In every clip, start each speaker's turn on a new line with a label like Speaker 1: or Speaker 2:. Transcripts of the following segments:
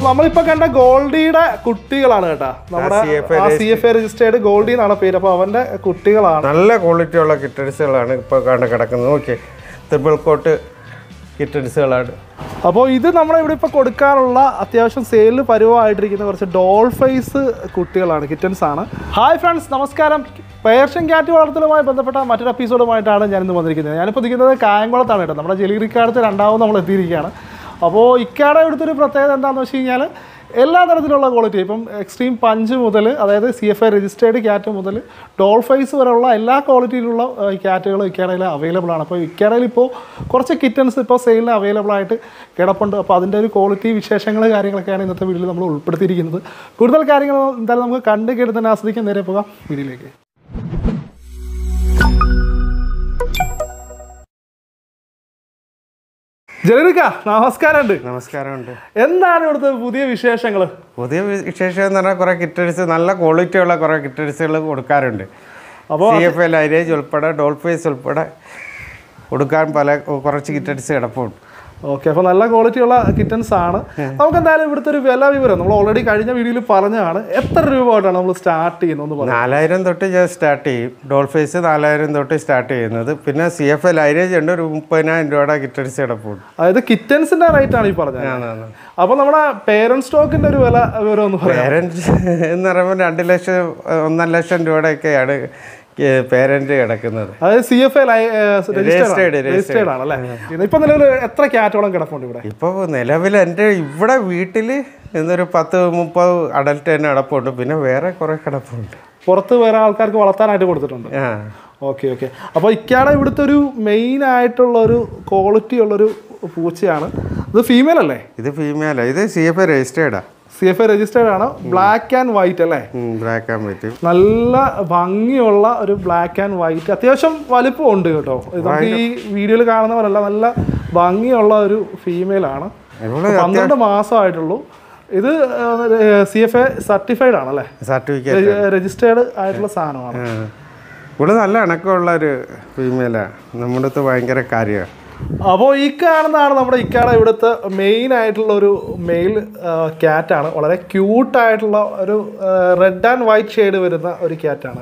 Speaker 1: നമ്മളിപ്പോ കണ്ട ഗോൾഡിയുടെ കുട്ടികളാണ് കേട്ടാ നമ്മുടെ
Speaker 2: CFA
Speaker 1: C F A registered Goldie എന്നാണ് പേര് അപ്പൊ അവന്റെ കുട്ടികളാണ്
Speaker 2: നല്ല ക്വാളിറ്റിയുള്ള കിറ്റൻസുകളാണ് ഇപ്പോൾ കണ്ട് കിടക്കുന്നത് ഓക്കെ ട്രിപ്പിൾ കോട്ട് കിറ്റൻസുകളാണ്
Speaker 1: അപ്പോൾ ഇത് നമ്മുടെ ഇവിടെ ഇപ്പോൾ കൊടുക്കാനുള്ള അത്യാവശ്യം സെയിലിൽ പരുവമായിട്ടിരിക്കുന്ന കുറച്ച് ഡോൾ ഫേസ് കുട്ടികളാണ് കിറ്റൻസ് ആണ് ഹായ് ഫ്രണ്ട്സ് നമസ്കാരം പേർഷ്യൻ ക്യാറ്റ് വളർത്തലുമായി ബന്ധപ്പെട്ട മറ്റൊരു എപ്പിസോഡുമായിട്ടാണ് ഞാനിന്ന് വന്നിരിക്കുന്നത് ഞാനിപ്പോൾ നിൽക്കുന്നത് കായംകുളത്താണ് കേട്ടോ നമ്മുടെ ജലീറിക്കാടത്ത് രണ്ടാമത് നമ്മൾ എത്തിയിരിക്കുകയാണ് അപ്പോൾ ഇക്കാടെ ഇവിടുത്തെ ഒരു പ്രത്യേകത എന്താണെന്ന് വെച്ച് കഴിഞ്ഞാൽ എല്ലാ തരത്തിലുള്ള ക്വാളിറ്റി ഇപ്പം എക്സ്ട്രീം പഞ്ച് മുതൽ അതായത് C F I registered cat മുതൽ ഡോൾ ഫൈസ് വരെയുള്ള എല്ലാ ക്വാളിറ്റിയിലുള്ള ക്യാറ്റുകളും ഇക്കാടയിൽ അവൈലബിൾ ആണ് അപ്പോൾ ഇക്കാടയിൽ ഇപ്പോൾ കുറച്ച് കിറ്റൻസ് ഇപ്പോൾ സെയിലിന് അവൈലബിൾ ആയിട്ട് കിടപ്പുണ്ട് അപ്പോൾ അതിൻ്റെ ഒരു ക്വാളിറ്റി വിശേഷങ്ങൾ കാര്യങ്ങളൊക്കെയാണ് ഇന്നത്തെ വീഡിയോയിൽ നമ്മൾ ഉൾപ്പെടുത്തിയിരിക്കുന്നത് കൂടുതൽ കാര്യങ്ങൾ എന്തായാലും നമുക്ക് കണ്ട് കേട്ട് തന്നെ ആസ്വദിക്കാൻ നേരെ പോകാം വീഡിയോയിലേക്ക് ജലരിക്ക നമസ്കാരമുണ്ട്
Speaker 2: നമസ്കാരമുണ്ട്
Speaker 1: എന്താണ് ഇവിടുത്തെ പുതിയ വിശേഷങ്ങൾ
Speaker 2: പുതിയ വിശേഷം എന്ന് പറഞ്ഞാൽ കുറേ കിറ്റൻസ് നല്ല ക്വാളിറ്റിയുള്ള കുറേ കിറ്റൻസുകൾ കൊടുക്കാറുണ്ട്
Speaker 1: അപ്പോൾ
Speaker 2: സി എഫ് എ ലൈനേജ് ഉൾപ്പെടെ ഡോൾഫേസ് ഉൾപ്പെടെ കൊടുക്കാൻ പല കുറച്ച് കിറ്റൻസ് കിടപ്പുണ്ട്
Speaker 1: ഓക്കെ അപ്പോൾ നല്ല ക്വാളിറ്റിയുള്ള കിറ്റൻസ് ആണ് നമുക്ക് എന്തായാലും ഇവിടുത്തെ ഒരു വില വിവരം നമ്മൾ ഓൾറെഡി കഴിഞ്ഞ വീഡിയോയിൽ പറഞ്ഞതാണ് എത്ര രൂപ തൊട്ടാണ് നമ്മൾ സ്റ്റാർട്ട് ചെയ്യുന്നത് ഒന്ന് പറയാം
Speaker 2: നാലായിരം തൊട്ട് ഞാൻ സ്റ്റാർട്ട് ചെയ്യും ഡോൾഫേസ് നാലായിരം തൊട്ട് സ്റ്റാർട്ട് ചെയ്യുന്നത് പിന്നെ സി എഫ് എ ലൈനേജ് ഉണ്ട് ഒരു മുപ്പതിനായിരം രൂപയുടെ കിറ്റൻസ് കിടപ്പുണ്ട്
Speaker 1: അതായത് കിറ്റൻസിന്റെ റേറ്റ് ആണ് ഈ പറഞ്ഞത്
Speaker 2: ആണാണ്
Speaker 1: അപ്പോൾ നമ്മുടെ പേരന്റ് സ്റ്റോക്കിന്റെ ഒരു വില വിവരം ഒന്ന് പറയാം
Speaker 2: പേരൻറ്റ് എന്ന് പറയുമ്പോൾ രണ്ട് ലക്ഷം ഒന്നര ലക്ഷം രൂപയുടെയൊക്കെയാണ് പേരൻറ്റ് കിടക്കുന്നത്
Speaker 1: അതായത് C F A
Speaker 2: Registered,
Speaker 1: registered ആണ് അല്ലേ ഇപ്പൊ നിലവിൽ എത്ര ക്യാറ്റോളം കിടപ്പുണ്ട് ഇവിടെ
Speaker 2: ഇപ്പോൾ നിലവിൽ എൻ്റെ ഇവിടെ വീട്ടിൽ ഇന്നൊരു പത്ത് മുപ്പത് അഡൽട്ട് തന്നെ കിടപ്പുണ്ട് പിന്നെ വേറെ കുറേ കിടപ്പുണ്ട്
Speaker 1: പുറത്ത് വേറെ ആൾക്കാർക്ക് വളർത്താനായിട്ട് കൊടുത്തിട്ടുണ്ട്
Speaker 2: ആ
Speaker 1: ഓക്കെ ഓക്കെ അപ്പോൾ ഇക്കാടെ ഇവിടുത്തെ ഒരു മെയിൻ ആയിട്ടുള്ള ഒരു ക്വാളിറ്റി ഉള്ളൊരു പൂച്ചയാണ് ഇത് ഫീമെയിൽ അല്ലേ
Speaker 2: ഇത് ഫീമെയിലാണ് ഇത് സി എഫ് എ രജിസ്റ്റേർഡാ
Speaker 1: സി എഫ് ഐ രജിസ്റ്റേർഡ് ആണ് ബ്ലാക്ക് ആൻഡ് വൈറ്റ് അല്ലേ
Speaker 2: ബ്ലാക്ക് ആൻഡ് വൈറ്റ്
Speaker 1: നല്ല ഭംഗിയുള്ള ഒരു ബ്ലാക്ക് ആൻഡ് വൈറ്റ് അത്യാവശ്യം വലിപ്പം ഉണ്ട് കേട്ടോ ഇത് നമുക്ക് ഈ വീഡിയോയിൽ കാണുന്ന പോലല്ല നല്ല ഭംഗിയുള്ള ഒരു ഫീമെയിൽ ആണ്
Speaker 2: ഇവിടെ
Speaker 1: പന്ത്രണ്ട് മാസമായിട്ടുള്ളൂ ഇത് സി എഫ് എ സർട്ടിഫൈഡ് ആണല്ലേ
Speaker 2: സർട്ടിഫിക്കറ്റ്
Speaker 1: രജിസ്റ്റേർഡ് ആയിട്ടുള്ള സാധനമാണ്
Speaker 2: ഇവിടെ നല്ല ഇണക്കമുള്ള ഒരു ഫീമെയിലാണ് നമ്മുടെ അടുത്ത് ഭയങ്കര കാര്യമാണ്
Speaker 1: അപ്പോൾ ഈ കാണുന്നതാണ് നമ്മുടെ ഇക്കാടെ ഇവിടുത്തെ മെയിൻ ആയിട്ടുള്ള ഒരു മെയിൽ ക്യാറ്റാണ് വളരെ ക്യൂട്ടായിട്ടുള്ള ഒരു റെഡ് ആൻഡ് വൈറ്റ് ഷെയ്ഡ് വരുന്ന ഒരു ക്യാറ്റാണ്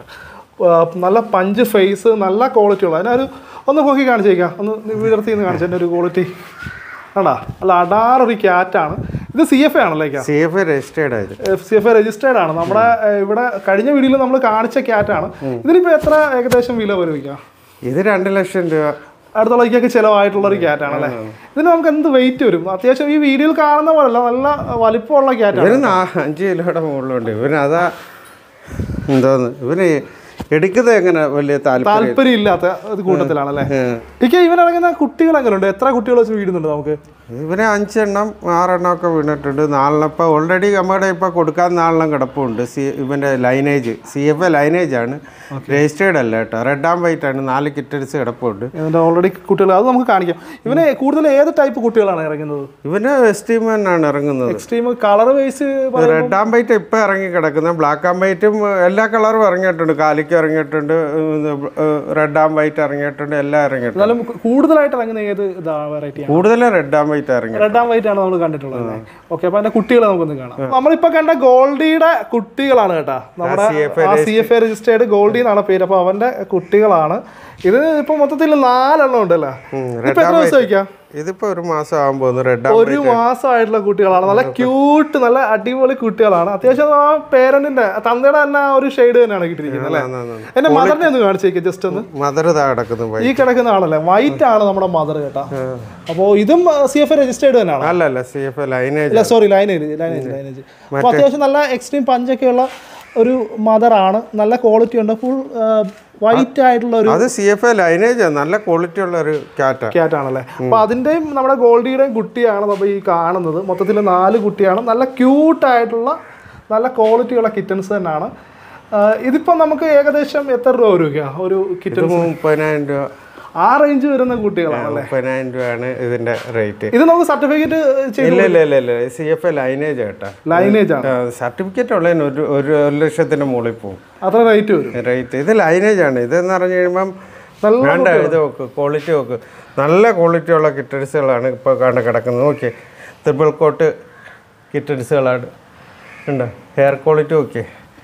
Speaker 1: നല്ല പഞ്ച് ഫേസ് നല്ല ക്വാളിറ്റി ഉള്ള അതിനൊരു ഒന്ന് പൊക്കി കാണിച്ചേക്കാം ഒന്ന് വിടർത്തി നിന്ന് കാണിച്ചു എൻ്റെ ഒരു ക്വാളിറ്റി ആണ്ടാ അല്ല അടാറൊരു ക്യാറ്റാണ് ഇത് സി എഫ് എ ആണല്ലേ ക്യാ
Speaker 2: സി എഫ് എ രജിസ്റ്റേർഡ് ആയത്
Speaker 1: സി എഫ് എ രജിസ്റ്റേർഡ് ആണ് നമ്മുടെ ഏഹ്, ഇവിടെ കഴിഞ്ഞ വീഡിയോയിൽ നമ്മൾ കാണിച്ച ക്യാറ്റാണ് ഇതിനിപ്പോൾ എത്ര ഏകദേശം വില വരും
Speaker 2: ഇത് രണ്ട് ലക്ഷം രൂപ
Speaker 1: അടുത്തുള്ളതൊക്കെ ചിലവായിട്ടുള്ള ഒരു ക്യാറ്റ് ആണല്ലേ ഇതിന് നമുക്ക് എന്ത് വെയിറ്റ് വരും അത്യാവശ്യം ഈ വീഡിയോയിൽ കാണുന്ന പോലല്ല നല്ല വലിപ്പമുള്ള ക്യാറ്റാണ്
Speaker 2: ഇവന് നാ- അഞ്ച് കിലോയുടെ മുകളിലുണ്ട് ഇവന് അതാ എന്തോന്ന് ഇവന് എടുക്കുന്നത് എങ്ങനെ വലിയ താല്പര്യം
Speaker 1: താല്പര്യം ഇല്ലാത്ത ഒരു കൂട്ടത്തിലാണല്ലേ ഇക്കെ ഇവൻ ഇറങ്ങുന്ന കുട്ടികൾ എങ്ങനെയുണ്ട് എത്ര കുട്ടികൾ വെച്ച് വീടുന്നുണ്ട് നമുക്ക്
Speaker 2: ഇവന് അഞ്ചെണ്ണം ആറെണ്ണം ഒക്കെ വീണിട്ടുണ്ട് നാലെണ്ണം ഇപ്പോൾ ഓൾറെഡി നമ്മുടെ ഇപ്പോൾ കൊടുക്കാൻ നാലെണ്ണം കിടപ്പുണ്ട് സി ഇവൻ്റെ lineage C F A lineage ആണ് രജിസ്റ്റേർഡ് അല്ല കേട്ടോ റെഡ് ആൻഡ് വൈറ്റ് ആണ് നാല് കിറ്റൻസ് കിടപ്പുണ്ട്
Speaker 1: ഇതിന്റെ ഓൾറെഡി കുട്ടികൾ അത് നമുക്ക് കാണിക്കാം ഇവന് കൂടുതൽ ഏത് ടൈപ്പ് കുട്ടികളാണ് ഇറങ്ങുന്നത്
Speaker 2: ഇവന് വെസ്റ്റീമൻ ആണ് ഇറങ്ങുന്നത്
Speaker 1: extreme colour wise
Speaker 2: red and white ഇപ്പം ഇറങ്ങി കിടക്കുന്നത് ബ്ലാക്ക് ആൻഡ് വൈറ്റും എല്ലാ കളറും ഇറങ്ങിയിട്ടുണ്ട് കാലിക്ക് ഇറങ്ങിയിട്ടുണ്ട് റെഡ് ആൻഡ് വൈറ്റ് ഇറങ്ങിയിട്ടുണ്ട് എല്ലാം ഇറങ്ങിയിട്ടുണ്ട്
Speaker 1: എന്നാലും കൂടുതലായിട്ട് ഇറങ്ങുന്ന ഏത് ഇതാ വെറൈറ്റി
Speaker 2: കൂടുതലും റെഡ് ആൻഡ് വൈറ്റ് ഇറങ്ങി
Speaker 1: റെഡ് ആൻഡ് വൈറ്റ് ആണ് നമ്മൾ കണ്ടിട്ടുള്ളത് ഓക്കെ അപ്പൊ അതിന്റെ കുട്ടികളെ നമുക്കൊന്ന് കാണാം നമ്മളിപ്പോ കണ്ട ഗോൾഡിയുടെ കുട്ടികളാണ് കേട്ടാ നമ്മുടെ C F A registered Goldie എന്നാണ് പേര് അപ്പൊ അവന്റെ കുട്ടികളാണ് ഇത് ഇപ്പൊ മൊത്തത്തിൽ നാലെണ്ണം ഉണ്ടല്ലോ ഇപ്പൊ എത്ര ദിവസം വയ്ക്കാം
Speaker 2: ഇതിപ്പോ ഒരു മാസം ആകാൻ പോകുന്നു റെഡ് ആൻഡ്
Speaker 1: ഒരു മാസമായിട്ടുള്ള കുട്ടികളാണ് നല്ല ക്യൂട്ട് നല്ല അടിപൊളി കുട്ടികളാണ് അത്യാവശ്യം ആ പേരന്റിന്റെ തന്തയുടെ തന്നെ ആ ഒരു ഷെയ്ഡ് തന്നെയാണ് കിട്ടിയിരിക്കുന്നത് അല്ലേ എന്റെ മദറിനെ ഒന്ന് കാണിച്ചേക്ക് ജസ്റ്റ് ഒന്ന്
Speaker 2: മദർ ഇതാ കിടക്കുന്നു
Speaker 1: ഈ കിടക്കുന്ന ആളല്ലേ വൈറ്റ് ആണ് നമ്മുടെ മദർ കേട്ടാ അപ്പോ ഇതും സി എഫ് എ രജിസ്റ്റേർഡ് തന്നെയാണ്
Speaker 2: അല്ല അല്ല സി എഫ് ലൈനേജ്
Speaker 1: അല്ല സോറി ലൈനേജ് ലൈനേജ് ലൈനേജ് അപ്പോൾ അത്യാവശ്യം നല്ല എക്സ്ട്രീം പഞ്ചൊക്കെയുള്ള ഒരു മദറാണ് നല്ല ക്വാളിറ്റി ഉണ്ട് ഫുൾ വൈറ്റ് ആയിട്ടുള്ള ഒരു
Speaker 2: അത് സി എഫ് എ ലൈനേജ് നല്ല ക്വാളിറ്റി ഉള്ള ഒരു ക്യാറ്റാ
Speaker 1: ക്യാറ്റ് ആണല്ലേ അപ്പോൾ അതിൻ്റെയും നമ്മുടെ ഗോൾഡിയുടെയും കുട്ടിയാണ് നമ്മൾ ഈ കാണുന്നത് മൊത്തത്തിൽ നാല് കുട്ടിയാണ് നല്ല ക്യൂട്ടായിട്ടുള്ള നല്ല ക്വാളിറ്റിയുള്ള കിറ്റൻസ് തന്നെയാണ് ആ, ഇതിപ്പം നമുക്ക് ഏകദേശം എത്ര രൂപ വരും ഒരു കിറ്റൻ
Speaker 2: ഇത് മുപ്പതിനായിരം രൂപ
Speaker 1: ആ റേഞ്ച് വരുന്ന കുട്ടികളാണ്
Speaker 2: മുപ്പതിനായിരം രൂപയാണ് ഇതിന്റെ റേറ്റ്
Speaker 1: ഇത് നമുക്ക് സർട്ടിഫിക്കറ്റ് ചെയ്ത്
Speaker 2: ഇല്ല ഇല്ല ഇല്ല ഇല്ല സി എഫ് എ ലൈനേജ് കേട്ടാ
Speaker 1: ലൈനേജ് ആണ്
Speaker 2: സർട്ടിഫിക്കറ്റ് ഉള്ളതിന് ഒരു ഒരു ഒരു ലക്ഷത്തിന്റെ മുകളിൽ പോകും
Speaker 1: അത്ര റേറ്റ് വരും
Speaker 2: റേറ്റ് ഇത് ലൈനേജ് ആണ് ഇതെന്ന് പറഞ്ഞു കഴിയുമ്പം
Speaker 1: നല്ല
Speaker 2: വേണ്ട ഇത് നോക്ക് ക്വാളിറ്റി നോക്ക് നല്ല ക്വാളിറ്റി ഉള്ള കിറ്റൻസുകളാണ് ഇപ്പോൾ കണ്ട് കിടക്കുന്നത് ഓക്കെ ട്രിപ്പിൾ കോട്ട് കിറ്റൻസുകളാണ് ഉണ്ട് ഹെയർ ക്വാളിറ്റി ഓക്കെ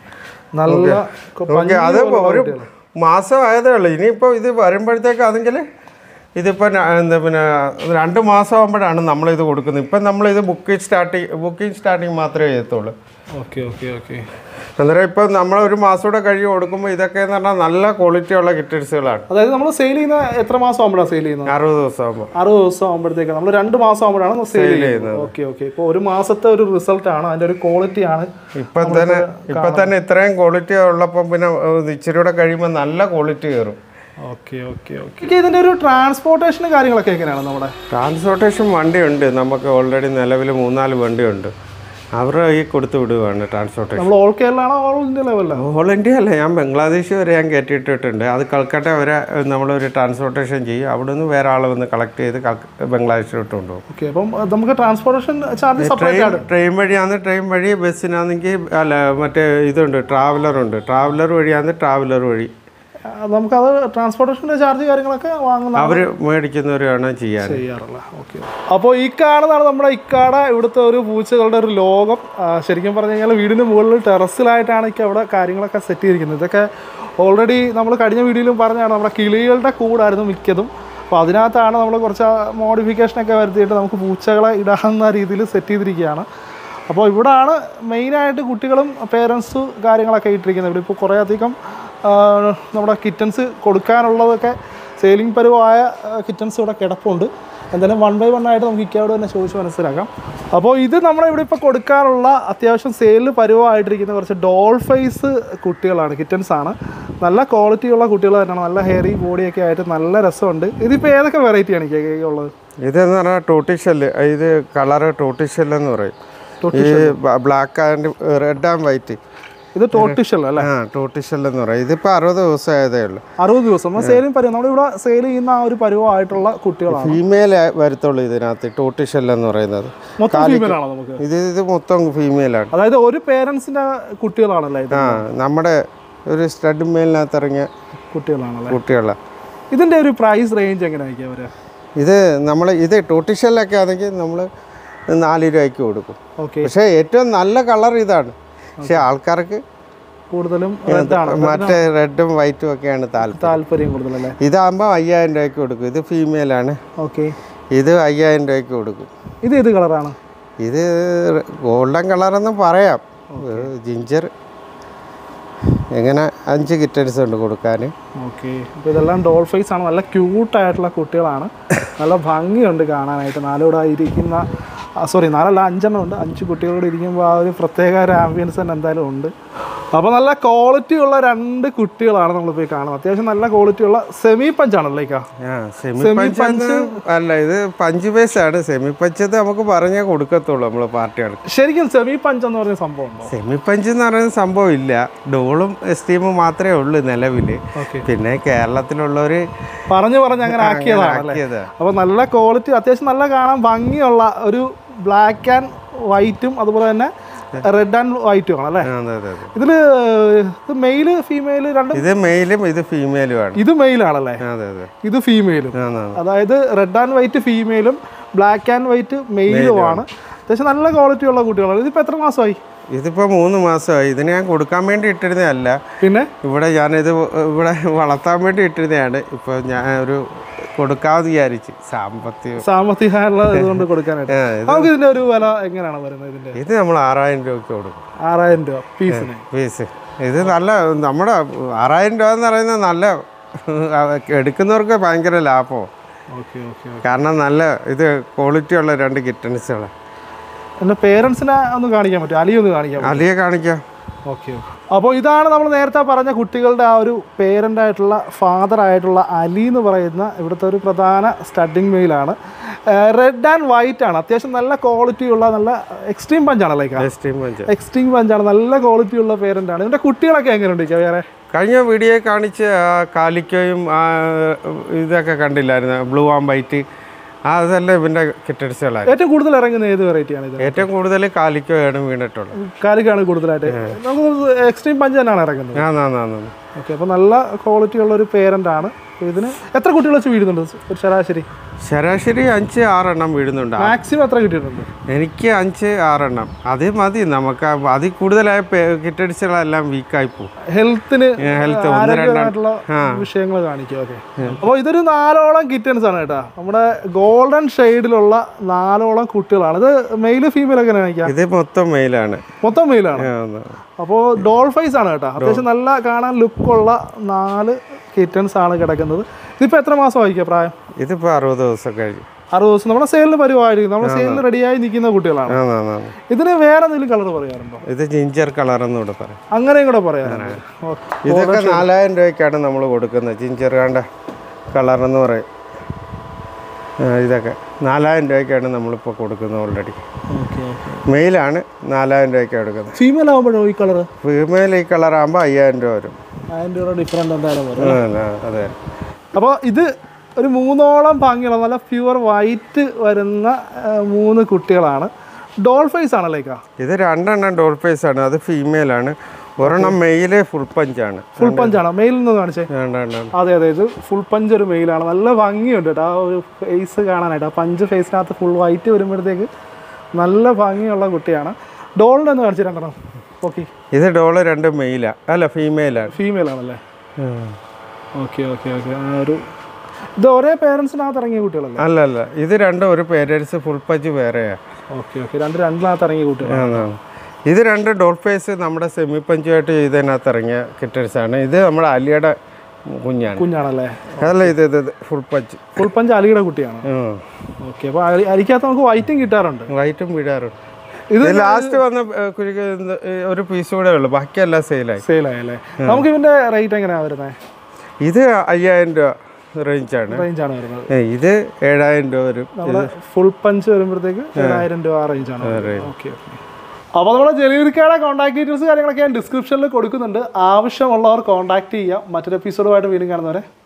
Speaker 1: നല്ല
Speaker 2: ഓക്കെ അത് ഒരു മാസം ആയതേ ഉള്ളൂ ഇനിയിപ്പോൾ ഇത് വരുമ്പോഴത്തേക്ക് അതെങ്കിൽ ഇതിപ്പോൾ എന്താ പിന്നെ രണ്ട് മാസം ആകുമ്പോഴാണ് നമ്മളിത് കൊടുക്കുന്നത് ഇപ്പം നമ്മളിത് ബുക്കിംഗ് സ്റ്റാർട്ടിങ് ബുക്കിംഗ് സ്റ്റാർട്ടിങ് മാത്രമേ ചെയ്യത്തുള്ളൂ
Speaker 1: ഓക്കെ ഓക്കെ ഓക്കെ
Speaker 2: അന്നേരം ഇപ്പം നമ്മൾ ഒരു മാസം കൂടെ കഴിഞ്ഞ് കൊടുക്കുമ്പോൾ ഇതൊക്കെ എന്ന് പറഞ്ഞാൽ നല്ല ക്വാളിറ്റി ഉള്ള കിറ്റൻസുകളാണ്
Speaker 1: അതായത് നമ്മൾ സെയിൽ ചെയ്യുന്ന എത്ര മാസം ആകുമ്പോഴാണ് സെയിൽ ചെയ്യുന്നത്
Speaker 2: അറുപത് ദിവസം ആകുമ്പോൾ
Speaker 1: അറുപത് ദിവസം ആകുമ്പോഴത്തേക്ക് നമ്മൾ രണ്ട് മാസം ആകുമ്പോഴാണ് സെയിൽ ചെയ്യുന്നത് ഓക്കെ ഓക്കെ ഇപ്പോൾ ഒരു മാസത്തെ ഒരു റിസൾട്ട് ആണ് അതിന്റെ ഒരു ക്വാളിറ്റി ആണ്
Speaker 2: ഇപ്പം തന്നെ ഇപ്പം തന്നെ ഇത്രയും ക്വാളിറ്റി ഉള്ളപ്പോൾ പിന്നെ ഏഹ്, ഇച്ചിരി കൂടെ കഴിയുമ്പോൾ നല്ല ക്വാളിറ്റി കയറും
Speaker 1: ഓക്കെ ഓക്കെ ഓക്കെ ഇതിന്റെ ഒരു ട്രാൻസ്പോർട്ടേഷൻ കാര്യങ്ങളൊക്കെ എങ്ങനെയാണ് നമ്മുടെ
Speaker 2: ട്രാൻസ്പോർട്ടേഷൻ വണ്ടിയുണ്ട് നമുക്ക് ഓൾറെഡി നിലവിൽ മൂന്നാല് വണ്ടിയുണ്ട് അവരുടെ ഈ കൊടുത്തു വിടുവാണ് ട്രാൻസ്പോർട്ടേഷൻ
Speaker 1: നമ്മൾ ഓൾ കേരളാണോ ഓൾ ഇന്ത്യ ലെവലിലാണ്
Speaker 2: ഓൾ ഇന്ത്യ അല്ല ഞാൻ ബംഗ്ലാദേശ് വരെ ഞാൻ കയറ്റിയിട്ടിട്ടുണ്ട് അത് കൽക്കട്ട വരെ നമ്മളൊരു ട്രാൻസ്പോർട്ടേഷൻ ചെയ്യും അവിടെ നിന്ന് വേറെ ആൾ വന്ന് കളക്ട് ചെയ്ത് കൽക്ക- ബംഗ്ലാദേശിലോട്ട് കൊണ്ടുപോകും
Speaker 1: ഓക്കെ അപ്പം അഹ് നമുക്ക് ട്രാൻസ്പോർട്ടേഷൻ ചാർജ് സെപ്പറേറ്റ് ആണ്
Speaker 2: ട്രെയിൻ വഴിയാന്ന് ട്രെയിൻ വഴി ബസ്സിനാണെങ്കിൽ അല്ല മറ്റേ ഇതുണ്ട് ട്രാവലറുണ്ട് ട്രാവലർ വഴിയാന്ന് ട്രാവലർ വഴി
Speaker 1: അഹ് നമുക്കത് ട്രാൻസ്പോർട്ടേഷൻ്റെ ചാർജ് കാര്യങ്ങളൊക്കെ വാങ്ങുന്ന
Speaker 2: അവർ മേടിക്കുന്നവരാണ് ചെയ്യാൻ
Speaker 1: ചെയ്യാറുള്ള ഓക്കെ അപ്പോൾ ഈ കാണുന്നതാണ് നമ്മുടെ ഇക്കാട ഇവിടുത്തെ ഒരു പൂച്ചകളുടെ ഒരു ലോകം ആ, ശരിക്കും പറഞ്ഞു കഴിഞ്ഞാൽ വീടിന് മുകളിൽ ടെറസിലായിട്ടാണ് എനിക്ക് അവിടെ കാര്യങ്ങളൊക്കെ സെറ്റ് ചെയ്തിരിക്കുന്നത് ഇതൊക്കെ ഓൾറെഡി നമ്മൾ കഴിഞ്ഞ വീഡിയോയിലും പറഞ്ഞാണ് നമ്മുടെ കിളികളുടെ കൂടായിരുന്നു മിക്കതും അപ്പോൾ അതിനകത്താണ് നമ്മൾ കുറച്ച് മോഡിഫിക്കേഷനൊക്കെ വരുത്തിയിട്ട് നമുക്ക് പൂച്ചകളെ ഇടാവുന്ന രീതിയിൽ സെറ്റ് ചെയ്തിരിക്കുകയാണ് അപ്പോൾ ഇവിടാണ് മെയിനായിട്ട് കുട്ടികളും പേരൻസ് കാര്യങ്ങളൊക്കെ ഇട്ടിരിക്കുന്നത് ഇവിടെ ഇപ്പോൾ കുറേ അധികം ആ, നമ്മുടെ കിറ്റൻസ് കൊടുക്കാനുള്ളതൊക്കെ സെയിലിംഗ് പരുവായ കിറ്റൻസ് ഇവിടെ കിടപ്പുണ്ട് എന്തായാലും വൺ ബൈ വൺ ആയിട്ട് നമുക്ക് ഇക്കയോട് തന്നെ ചോദിച്ച് മനസ്സിലാക്കാം അപ്പോൾ ഇത് നമ്മുടെ ഇവിടെ ഇപ്പോൾ കൊടുക്കാറുള്ള അത്യാവശ്യം സെയിലിൽ പരുവമായിട്ടിരിക്കുന്ന കുറച്ച് ഡോൾ ഫേസ് കുട്ടികളാണ് കിറ്റൻസ് ആണ് നല്ല ക്വാളിറ്റിയുള്ള കുട്ടികൾ തന്നെയാണ് നല്ല ഹെയറി ബോഡിയൊക്കെ ആയിട്ട് നല്ല രസമുണ്ട് ഇതിപ്പോൾ ഏതൊക്കെ വെറൈറ്റിയാണ് ഈ ഉള്ളത്
Speaker 2: ഇതെന്ന് പറഞ്ഞാൽ ടോട്ടിഷെല്ല് ഇത് കളറ് ടോട്ടിഷെല്ല് എന്ന് പറയും ഈ black and red and white
Speaker 1: ഇത് ടോട്ടിഷൽ അല്ലേ
Speaker 2: ആ ടോട്ടിഷെല്ല് എന്ന് പറയും ഇതിപ്പോൾ അറുപത് ദിവസം ആയതേ ഉള്ളൂ
Speaker 1: അറുപത് ദിവസം നമ്മൾ സെയിലിംഗ് പരുവം നമ്മളിവിടെ സെയിൽ ചെയ്യുന്ന ആ ഒരു പരുവമായിട്ടുള്ള കുട്ടികളാണ്
Speaker 2: ഫീമെയിൽ വരത്തുള്ളൂ ഇതിനകത്ത് ടോട്ടിഷെല്ല് എന്ന് പറയുന്നത്
Speaker 1: മൊത്തം ഫീമെയിൽ ആണോ നമുക്ക്
Speaker 2: ഇത് ഇത് മൊത്തം ഫീമെയിലാണ്
Speaker 1: അതായത് ഒരു പേരൻസിന്റെ കുട്ടികളാണല്ലേ ഇത്
Speaker 2: ആ നമ്മുടെ ഒരു സ്റ്റഡ് മേലിനകത്ത് ഇറങ്ങിയ
Speaker 1: കുട്ടികളാണല്ലേ
Speaker 2: കുട്ടികളാണ്
Speaker 1: ഇതിന്റെ ഒരു പ്രൈസ് റേഞ്ച് എങ്ങനെയായിരിക്കും അവര്
Speaker 2: ഇത് നമ്മൾ ഇത് ടോട്ടിഷെല്ലൊക്കെ ആണെങ്കിൽ നമ്മൾ നാല് രൂപയ്ക്ക് കൊടുക്കും
Speaker 1: ഓക്കെ
Speaker 2: പക്ഷേ ഏറ്റവും നല്ല കളർ ഇതാണ് പക്ഷേ ആൾക്കാർക്ക്
Speaker 1: കൂടുതലും റെഡ് ആണ്
Speaker 2: മറ്റേ റെഡും വൈറ്റും ഒക്കെയാണ് താല്പര്യം
Speaker 1: താല്പര്യം കൂടുതലല്ലേ
Speaker 2: ഇതാകുമ്പോൾ അയ്യായിരം രൂപയ്ക്ക് കൊടുക്കും ഇത് ഫീമെയിലാണ്
Speaker 1: ഓക്കെ
Speaker 2: ഇത് അയ്യായിരം രൂപയ്ക്ക് കൊടുക്കും
Speaker 1: ഇത് ഏത് കളറാണ്
Speaker 2: ഇത് ഗോൾഡൻ കളറെന്ന് പറയാം ജിഞ്ചർ എങ്ങനെ അഞ്ച് കിറ്റൻസ് ഉണ്ട് കൊടുക്കാൻ
Speaker 1: ഓക്കെ അപ്പോൾ ഇതെല്ലാം ഡോൾ ഫേസ് ആണ് നല്ല ക്യൂട്ടായിട്ടുള്ള കുട്ടികളാണ് നല്ല ഭംഗിയുണ്ട് കാണാനായിട്ട് നാലുകൂടെ ഇരിക്കുന്ന സോറി നാലല്ല അഞ്ചെണ്ണം ഉണ്ട് അഞ്ച് കുട്ടികളോട് ഇരിക്കുമ്പോൾ ആ ഒരു പ്രത്യേക ഒരു ആംബിയൻസ് തന്നെ എന്തായാലും ഉണ്ട് അപ്പോൾ നല്ല ക്വാളിറ്റി ഉള്ള രണ്ട് കുട്ടികളാണ് നമ്മളിപ്പോൾ ഈ കാണുന്നത് അത്യാവശ്യം നല്ല ക്വാളിറ്റി ഉള്ള സെമി പഞ്ചാണല്ലേ ഇക്കാ
Speaker 2: ആ സെമി പഞ്ച് അല്ല ഇത് പഞ്ച് ബേസ് ആണ് സെമി പഞ്ചത് നമുക്ക് പറഞ്ഞേ കൊടുക്കത്തുള്ളൂ നമ്മൾ പാർട്ടികൾക്ക്
Speaker 1: ശരിക്കും സെമി പഞ്ച് എന്ന് പറഞ്ഞ സംഭവം ഉണ്ടോ
Speaker 2: സെമി പഞ്ച് എന്ന് പറയുന്ന സംഭവം ഇല്ല ഡോളും എസ്റ്റീമും മാത്രമേ ഉള്ളൂ നിലവിൽ
Speaker 1: ഓക്കെ
Speaker 2: പിന്നെ കേരളത്തിലുള്ളവർ
Speaker 1: പറഞ്ഞു പറഞ്ഞ് അങ്ങനെ ആക്കിയതാണ് അല്ലേ
Speaker 2: ആക്കിയതാ
Speaker 1: അപ്പോൾ നല്ല ക്വാളിറ്റി അത്യാവശ്യം നല്ല കാണാൻ ഭംഗിയുള്ള ഒരു ബ്ലാക്ക് ആൻഡ് വൈറ്റും അതുപോലെ തന്നെ റെഡ് ആൻഡ് വൈറ്റും ആണ് അല്ലേ
Speaker 2: ആ, അതെ അതെ അതെ
Speaker 1: ഇതിൽ ഇത് മെയില് ഫീമെയിൽ രണ്ടും
Speaker 2: ഇത് മെയിലും ഇത് ഫീമെയിലും ആണ്
Speaker 1: ഇത് മെയിലാണല്ലേ
Speaker 2: ആ, അതെ അതെ
Speaker 1: ഇത് ഫീമെയിലും
Speaker 2: ആ, ആ.
Speaker 1: അതായത് റെഡ് ആൻഡ് വൈറ്റ് ഫീമെയിലും ബ്ലാക്ക് ആൻഡ് വൈറ്റ് മെയിലുമാണ് അത്യാവശ്യം നല്ല ക്വാളിറ്റി ഉള്ള കുട്ടികളാണ് ഇതിപ്പോൾ എത്ര മാസമായി
Speaker 2: ഇതിപ്പോൾ മൂന്ന് മാസമായി ഇതിന് ഞാൻ കൊടുക്കാൻ വേണ്ടി ഇട്ടിരുന്നതല്ല
Speaker 1: പിന്നെ
Speaker 2: ഇവിടെ ഞാനിത് ഇവിടെ വളർത്താൻ വേണ്ടി ഇട്ടിരുന്നതാണ് ഇപ്പോൾ ഞാൻ ഒരു കൊടുക്കാമെന്ന് വിചാരിച്ച് സാമ്പത്തികം
Speaker 1: സാമ്പത്തികമായുള്ള ഇതുകൊണ്ട് കൊടുക്കാനായിട്ട്
Speaker 2: ആ, ഇത്
Speaker 1: നമുക്ക് ഇതിന്റെ ഒരു വില എങ്ങനെയാണ് വരുന്നത് ഇതിന്റെ
Speaker 2: ഇത് നമ്മൾ ആറായിരം രൂപയ്ക്ക് കൊടുക്കും
Speaker 1: ആറായിരം രൂപ പീസിന്
Speaker 2: ഫീസ് ഇത് നല്ല നമ്മുടെ ആറായിരം രൂപ എന്ന് പറയുന്നത് നല്ല എടുക്കുന്നവർക്ക് ഭയങ്കര ലാഭമാണ്
Speaker 1: ഓക്കെ ഓക്കെ
Speaker 2: കാരണം നല്ല ഇത് ക്വാളിറ്റി ഉള്ള രണ്ട് കിറ്റൻസുകൾ
Speaker 1: എൻ്റെ പേരൻസിനെ ഒന്ന് കാണിക്കാൻ പറ്റും അലി ഒന്ന് കാണിക്കാൻ പറ്റും
Speaker 2: അലിയെ കാണിക്കാം
Speaker 1: ഓക്കെ അപ്പോൾ ഇതാണ് നമ്മൾ നേരത്തെ പറഞ്ഞ കുട്ടികളുടെ ആ ഒരു പേരൻ്റ് ആയിട്ടുള്ള ഫാദർ ആയിട്ടുള്ള അലി എന്ന് പറയുന്ന ഇവിടുത്തെ ഒരു പ്രധാന സ്റ്റഡിങ് മെയിലാണ് റെഡ് ആൻഡ് വൈറ്റ് ആണ് അത്യാവശ്യം നല്ല ക്വാളിറ്റി ഉള്ള നല്ല എക്സ്ട്രീം പഞ്ചാണല്ലേ
Speaker 2: സ്റ്റീം പഞ്ച്
Speaker 1: എക്സ്ട്രീം പഞ്ചാണ് നല്ല ക്വാളിറ്റി ഉള്ള പേരൻ്റ് ആണ് ഇതിൻ്റെ കുട്ടികളൊക്കെ എങ്ങനെയുണ്ട് ഇക്ക വേറെ
Speaker 2: കഴിഞ്ഞ വീഡിയോ കാണിച്ച് ആ കാലിക്കയും ആ ഇതൊക്കെ കണ്ടില്ലായിരുന്നു ബ്ലൂ ആൻഡ് വൈറ്റ് അതെല്ലാം ഇവൻ്റെ കിറ്റൻസുകളായിരുന്നു
Speaker 1: ഏറ്റവും കൂടുതൽ ഇറങ്ങുന്ന ഏത് വെറൈറ്റിയാണ് ഇത്
Speaker 2: ഏറ്റവും കൂടുതൽ കാലിക്കോയാണ് വീണിട്ടുള്ളത്
Speaker 1: കാലിക്കാണ് കൂടുതലായിട്ട് നമുക്ക് എക്സ്ട്രീം പഞ്ച് തന്നെയാണ് ഇറങ്ങുന്നത്
Speaker 2: ആ നാ നാ നാ
Speaker 1: ഓക്കെ അപ്പോൾ നല്ല ക്വാളിറ്റി ഉള്ള ഒരു പേരൻ്റ് ആണ് ഇതിന് എത്ര കുട്ടികൾ വെച്ച് വീഴുന്നുണ്ട് ഒരു ശരാശരി
Speaker 2: ശരാശരി അഞ്ച് ആറെണ്ണം വീഴുന്നുണ്ട്
Speaker 1: മാക്സിമം എത്ര കിട്ടിയിട്ടുണ്ട്
Speaker 2: എനിക്ക് അഞ്ച് ആറെണ്ണം അത് മതി നമുക്ക് അതിൽ കൂടുതലായ കിറ്റടിച്ചുകളെല്ലാം വീക്കായി പോകും
Speaker 1: ഹെൽത്തിന്
Speaker 2: ഹെൽത്ത് ഒന്ന് രണ്ടെണ്ണം
Speaker 1: ആരോഗ്യമായിട്ടുള്ള വിഷയങ്ങൾ കാണിക്കും ഓക്കെ അപ്പോൾ ഇതൊരു നാലോളം കിറ്റൻസ് ആണ് കേട്ടോ നമ്മുടെ ഗോൾഡൻ ഷെയ്ഡിലുള്ള നാലോളം കുട്ടികളാണ് ഇത് മെയില് ഫീമെയിൽ ഒക്കെ കാണിക്കാം
Speaker 2: ഇത് മൊത്തം മെയിലാണ്
Speaker 1: മൊത്തം മെയിലാണ് അപ്പോൾ ഡോൾ ഫൈസ് ആണ് കേട്ടോ അത്യാവശ്യം നല്ല കാണാൻ ലുക്കുള്ള നാല് കിറ്റൻസ് ആണ് കിടക്കുന്നത് ഇതിപ്പോൾ എത്ര മാസം ആയിരിക്കും പ്രായം
Speaker 2: ഇതിപ്പോൾ അറുപത് ദിവസം കഴിഞ്ഞു
Speaker 1: അറുപത് ദിവസം നമ്മുടെ സെയിലിന് പരിപാടിയായിരിക്കും നമ്മുടെ സെയിലിന് റെഡിയായി നിൽക്കുന്ന കുട്ടികളാണ്
Speaker 2: ആന്ന് ആന്ന് ആന്ന്.
Speaker 1: ഇതിന് വേറെ എന്തെങ്കിലും കളർ പറയാറുണ്ടോ
Speaker 2: ഇത് ജിഞ്ചർ കളർ എന്ന് ഇവിടെ പറയും
Speaker 1: അങ്ങനെയും കൂടെ പറയാറുണ്ട് ഓക്കെ
Speaker 2: ഇതൊക്കെ നാലായിരം രൂപയ്ക്കാണ് നമ്മൾ കൊടുക്കുന്നത് ജിഞ്ചർ കാണ്ട കളർ എന്ന് പറയും ആ, ഇതൊക്കെ നാലായിരം രൂപയ്ക്കാണ് നമ്മളിപ്പോൾ കൊടുക്കുന്നത് ഓൾറെഡി
Speaker 1: ഓക്കെ ഓക്കെ
Speaker 2: മെയിലാണ് നാലായിരം രൂപയ്ക്കാണ് കൊടുക്കുന്നത്
Speaker 1: ഫീമെയിൽ ആകുമ്പോഴോ ഈ കളർ
Speaker 2: ഫീമെയിൽ ഈ കളറാകുമ്പോൾ അയ്യായിരം രൂപ വരും
Speaker 1: അതിൻ്റെ കൂടെ ഡിഫറെൻ്റ് എന്തായാലും വരും
Speaker 2: ആ, ആ, അതെ
Speaker 1: അപ്പോൾ ഇത് ഒരു മൂന്നോളം ഭംഗിയുള്ള നല്ല പ്യുവർ വൈറ്റ് വരുന്ന ആ, മൂന്ന് കുട്ടികളാണ് ഡോൾ ഫേസ് ആണല്ലേ ഇക്ക?
Speaker 2: ഇത് രണ്ടെണ്ണം ഡോൾ ഫേസ് ആണ് അത് ഫീമെയിലാണ് ഒരെണ്ണം മെയില് ഫുൾ പഞ്ചാണ്
Speaker 1: ഫുൾ പഞ്ചാണ് മെയിൽ നിന്ന് കാണിച്ചേ
Speaker 2: രണ്ടെണ്ണം
Speaker 1: അതെ അതെ ഇത് ഫുൾ പഞ്ച് ഒരു മെയിലാണ് നല്ല ഭംഗിയുണ്ട് കേട്ടോ ആ ഒരു ഫേസ് കാണാനായിട്ട് ആ പഞ്ച് ഫേസിനകത്ത് ഫുൾ വൈറ്റ് വരുമ്പോഴത്തേക്ക് നല്ല ഭംഗിയുള്ള കുട്ടിയാണ് ഡോളിൻ്റെ ഒന്ന് കാണിച്ചു രണ്ടെണ്ണം ഓക്കെ
Speaker 2: ഇത് ഡോള് രണ്ട് മെയിലാണ് അല്ല ഫീമെയിലാണ്
Speaker 1: ഫീമെയിൽ ആണല്ലേ ഓക്കെ ഓക്കെ ഓക്കെ ആ ഒരു ഇത് ഒരേ പേരൻസിനകത്ത് ഇറങ്ങിയ കുട്ടികളല്ലേ
Speaker 2: അല്ല അല്ല ഇത് രണ്ടും ഒരു പേരൻസ് ഫുൾ പഞ്ച് വേറെയാണ്
Speaker 1: ഓക്കെ ഓക്കെ രണ്ട് രണ്ടിനകത്ത് ഇറങ്ങിയ കുട്ടികളാണ്
Speaker 2: ആണ്. ഇത് രണ്ട് ഡോൾ ഫേസ് നമ്മുടെ സെമി പഞ്ചുമായിട്ട് ചെയ്തതിനകത്ത് ഇറങ്ങിയ കിറ്റൻസ് ആണ് ഇത് നമ്മുടെ അലിയുടെ കുഞ്ഞാണ്
Speaker 1: കുഞ്ഞാണല്ലേ
Speaker 2: അതല്ല ഇത് ഇത് ഫുൾ പഞ്ച്
Speaker 1: ഫുൾ പഞ്ച് അലിയുടെ കുട്ടിയാണ് ഓക്കെ അപ്പോൾ അലി അലിക്കകത്ത് നമുക്ക് വൈറ്റും കിട്ടാറുണ്ട്
Speaker 2: വൈറ്റും വിടാറുണ്ട്
Speaker 1: ഇത്
Speaker 2: ഇത് ലാസ്റ്റ് വന്ന ഏ, കുരുക്ക് ഇത് ഒരു പീസ് കൂടെ ഉള്ളു ബാക്കിയെല്ലാം സെയിലായി
Speaker 1: സെയിലായല്ലേ നമുക്ക് ഇതിന്റെ റേറ്റ് എങ്ങനെയാണ് വരുന്നത്
Speaker 2: ഇത് അയ്യായിരം രൂപ റേഞ്ചാണ്
Speaker 1: റേഞ്ചാണ് വരുന്നത്
Speaker 2: ഏ, ഇത് ഏഴായിരം രൂപ വരും
Speaker 1: നമ്മുടെ ഫുൾ പഞ്ച് വരുമ്പോഴത്തേക്ക് ഏഴായിരം രൂപ ആ റേഞ്ചാണ് ഓക്കെ ഓക്കെ അപ്പോൾ നമ്മുടെ ജലീർക്കയുടെ കോൺടാക്ട് ഡീറ്റെയിൽസ് കാര്യങ്ങളൊക്കെ ഞാൻ ഡിസ്ക്രിപ്ഷനിൽ കൊടുക്കുന്നുണ്ട് ആവശ്യമുള്ളവർ കോൺടാക്ട് ചെയ്യാം മറ്റൊരു എപ്പിസോഡുമായിട്ട് വീണ്ടും കാണുന്നവരെ